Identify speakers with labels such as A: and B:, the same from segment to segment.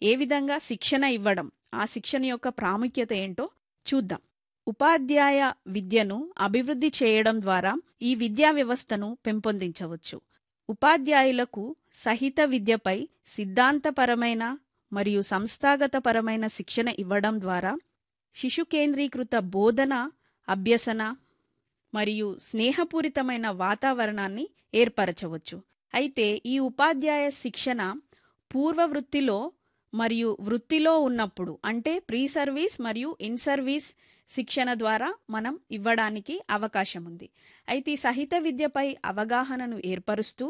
A: ఏ విధంగా శిక్షణ ఇవ్వడం ఆ శిక్షణ యొక్క ప్రాముఖ్యత ఏంటో చూద్దాం ఉపాధ్యాయ విద్యను అభివృద్ధి చేయడం ద్వారా ఈ విద్యా వ్యవస్థను పెంపొందించవచ్చు ఉపాధ్యాయులకు సహిత విద్యపై సిద్ధాంతపరమైన మరియు సంస్థాగతపరమైన శిక్షణ ఇవ్వడం ద్వారా శిశు కేంద్రీకృత బోధన అభ్యసన మరియు స్నేహపూరితమైన వాతావరణాన్ని ఏర్పరచవచ్చు అయితే ఈ ఉపాధ్యాయ శిక్షణ పూర్వ వృత్తిలో మరియు వృత్తిలో ఉన్నప్పుడు అంటే ప్రీ సర్వీస్ మరియు ఇన్ సర్వీస్ శిక్షణ ద్వారా మనం ఇవ్వడానికి అవకాశం ఉంది అయితే ఈ సహిత విద్యపై అవగాహనను ఏర్పరుస్తూ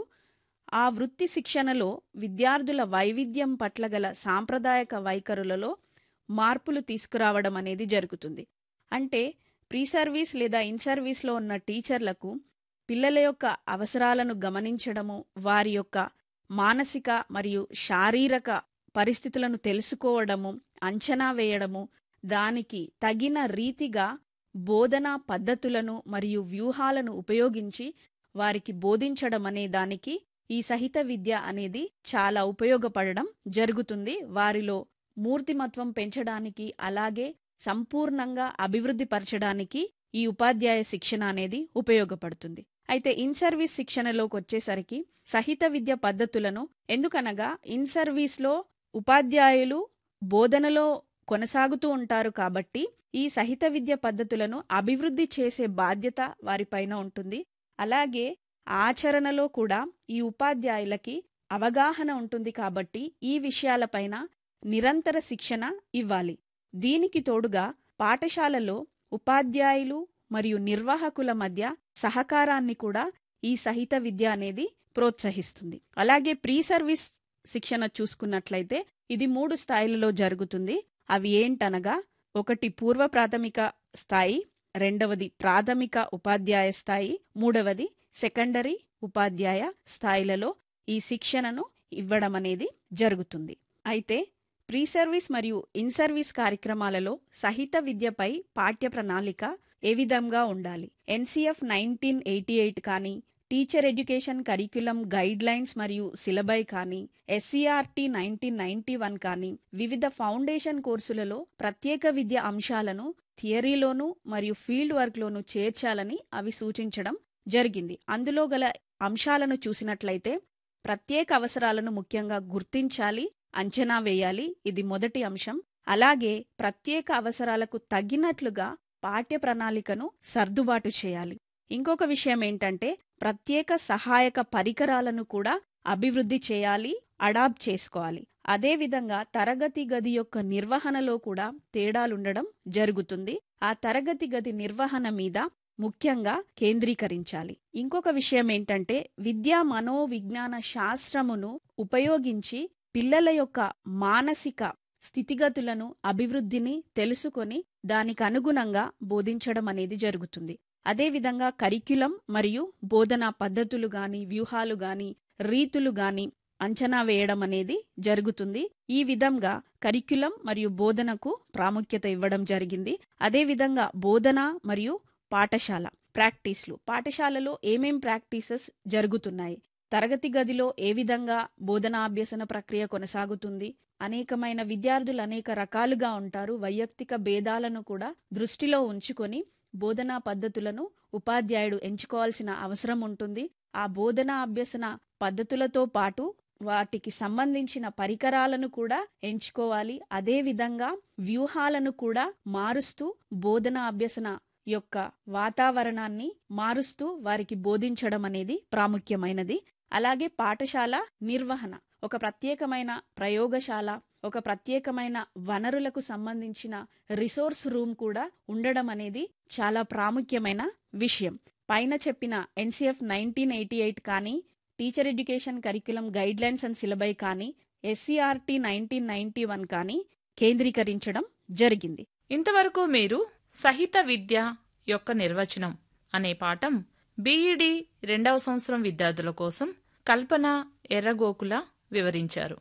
A: ఆ వృత్తి శిక్షణలో విద్యార్థుల వైవిధ్యం పట్ల గల సాంప్రదాయక వైఖరులలో మార్పులు తీసుకురావడం అనేది జరుగుతుంది అంటే ప్రీ సర్వీస్ లేదా ఇన్ సర్వీస్లో ఉన్న టీచర్లకు పిల్లల యొక్క అవసరాలను గమనించడము వారి యొక్క మానసిక మరియు శారీరక పరిస్థితులను తెలుసుకోవడము అంచనా వేయడము దానికి తగిన రీతిగా బోధనా పద్ధతులను మరియు వ్యూహాలను ఉపయోగించి వారికి బోధించడం అనే దానికి ఈ సహిత విద్య అనేది చాలా ఉపయోగపడడం జరుగుతుంది వారిలో మూర్తిమత్వం పెంచడానికి అలాగే సంపూర్ణంగా అభివృద్ధి పరచడానికి ఈ ఉపాధ్యాయ శిక్షణ అనేది ఉపయోగపడుతుంది అయితే ఇన్ సర్వీస్ శిక్షణలోకి వచ్చేసరికి సహిత విద్య పద్ధతులను ఎందుకనగా ఇన్ సర్వీస్లో ఉపాధ్యాయులు బోధనలో కొనసాగుతూ ఉంటారు కాబట్టి ఈ సహిత విద్య పద్ధతులను అభివృద్ధి చేసే బాధ్యత వారిపైన ఉంటుంది అలాగే ఆచరణలో కూడా ఈ ఉపాధ్యాయులకి అవగాహన ఉంటుంది కాబట్టి ఈ విషయాలపైన నిరంతర శిక్షణ ఇవ్వాలి దీనికి తోడుగా పాఠశాలలో ఉపాధ్యాయులు మరియు నిర్వాహకుల మధ్య సహకారాన్ని కూడా ఈ సహిత విద్య అనేది ప్రోత్సహిస్తుంది అలాగే ప్రీ సర్వీస్ శిక్షణ చూసుకున్నట్లయితే ఇది మూడు స్థాయిలలో జరుగుతుంది అవి ఏంటనగా ఒకటి పూర్వ ప్రాథమిక స్థాయి రెండవది ప్రాథమిక ఉపాధ్యాయ స్థాయి మూడవది సెకండరీ ఉపాధ్యాయ స్థాయిలలో ఈ శిక్షణను ఇవ్వడం అనేది జరుగుతుంది అయితే ప్రీ సర్వీస్ మరియు ఇన్ సర్వీస్ కార్యక్రమాలలో సహిత విద్యపై పాఠ్య ప్రణాళిక ఏ విధంగా ఉండాలి ఎన్సీఎఫ్ నైన్టీన్ ఎయిటీ ఎయిట్ కానీ teacher education curriculum guidelines మరియు సిలబై కానీ ఎస్సీఆర్టీ నైన్టీన్ నైన్టీ వన్ కానీ వివిధ ఫౌండేషన్ కోర్సులలో ప్రత్యేక విద్య అంశాలను థియరీలోనూ మరియు ఫీల్డ్ వర్క్లోనూ చేర్చాలని అవి సూచించడం జరిగింది అందులో గల అంశాలను చూసినట్లయితే ప్రత్యేక అవసరాలను ముఖ్యంగా గుర్తించాలి అంచనా వేయాలి ఇది మొదటి అంశం అలాగే ప్రత్యేక అవసరాలకు తగినట్లుగా పాఠ్య ప్రణాళికను సర్దుబాటు చేయాలి ఇంకొక విషయం ఏంటంటే ప్రత్యేక సహాయక పరికరాలను కూడా అభివృద్ధి చేయాలి అడాప్ట్ చేసుకోవాలి అదేవిధంగా తరగతి గది యొక్క నిర్వహణలో కూడా తేడాలుండడం జరుగుతుంది ఆ తరగతి గది నిర్వహణ మీద ముఖ్యంగా కేంద్రీకరించాలి ఇంకొక విషయం ఏంటంటే విద్యా మనోవిజ్ఞాన శాస్త్రమును ఉపయోగించి పిల్లల యొక్క మానసిక స్థితిగతులను అభివృద్ధిని తెలుసుకొని దానికి అనుగుణంగా బోధించడం అనేది జరుగుతుంది అదేవిధంగా కరిక్యులం మరియు బోధనా పద్ధతులు గాని వ్యూహాలు గాని రీతులు గాని అంచనా వేయడం అనేది జరుగుతుంది ఈ విధంగా కరిక్యులం మరియు బోధనకు ప్రాముఖ్యత ఇవ్వడం జరిగింది అదేవిధంగా బోధన మరియు పాఠశాల ప్రాక్టీస్లు పాఠశాలలో ఏమేం ప్రాక్టీసెస్ జరుగుతున్నాయి తరగతి గదిలో ఏ విధంగా బోధనాభ్యసన ప్రక్రియ కొనసాగుతుంది అనేకమైన విద్యార్థులు అనేక రకాలుగా ఉంటారు వైయక్తిక భేదాలను కూడా దృష్టిలో ఉంచుకొని బోధనా పద్ధతులను ఉపాధ్యాయుడు ఎంచుకోవాల్సిన అవసరం ఉంటుంది ఆ బోధనా అభ్యసన పద్ధతులతో పాటు వాటికి సంబంధించిన పరికరాలను కూడా ఎంచుకోవాలి అదేవిధంగా వ్యూహాలను కూడా మారుస్తూ బోధన అభ్యసన యొక్క వాతావరణాన్ని మారుస్తూ వారికి బోధించడం అనేది ప్రాముఖ్యమైనది అలాగే పాఠశాల నిర్వహణ ఒక ప్రత్యేకమైన ప్రయోగశాల ఒక ప్రత్యేకమైన వనరులకు సంబంధించిన రిసోర్స్ రూమ్ కూడా ఉండడం అనేది చాలా ప్రాముఖ్యమైన విషయం పైన చెప్పిన ఎన్సీఎఫ్ నైన్టీన్ ఎయిటీ ఎయిట్ కానీ teacher education curriculum guidelines and syllabi కానీ ఎస్సీఆర్టీ నైన్టీన్ నైన్టీ వన్ కానీ కేంద్రీకరించడం జరిగింది
B: ఇంతవరకు మీరు సహిత విద్య యొక్క నిర్వచనం అనే పాఠం బీఈడి రెండవ సంవత్సరం విద్యార్థుల కోసం కల్పన ఎర్రగోకుల వివరించారు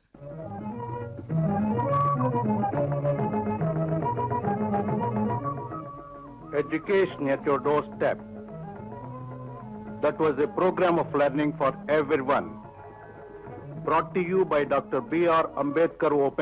C: Education at your doorstep. That was a program of learning for everyone. Brought to you by Dr. B.R. Ambedkar Open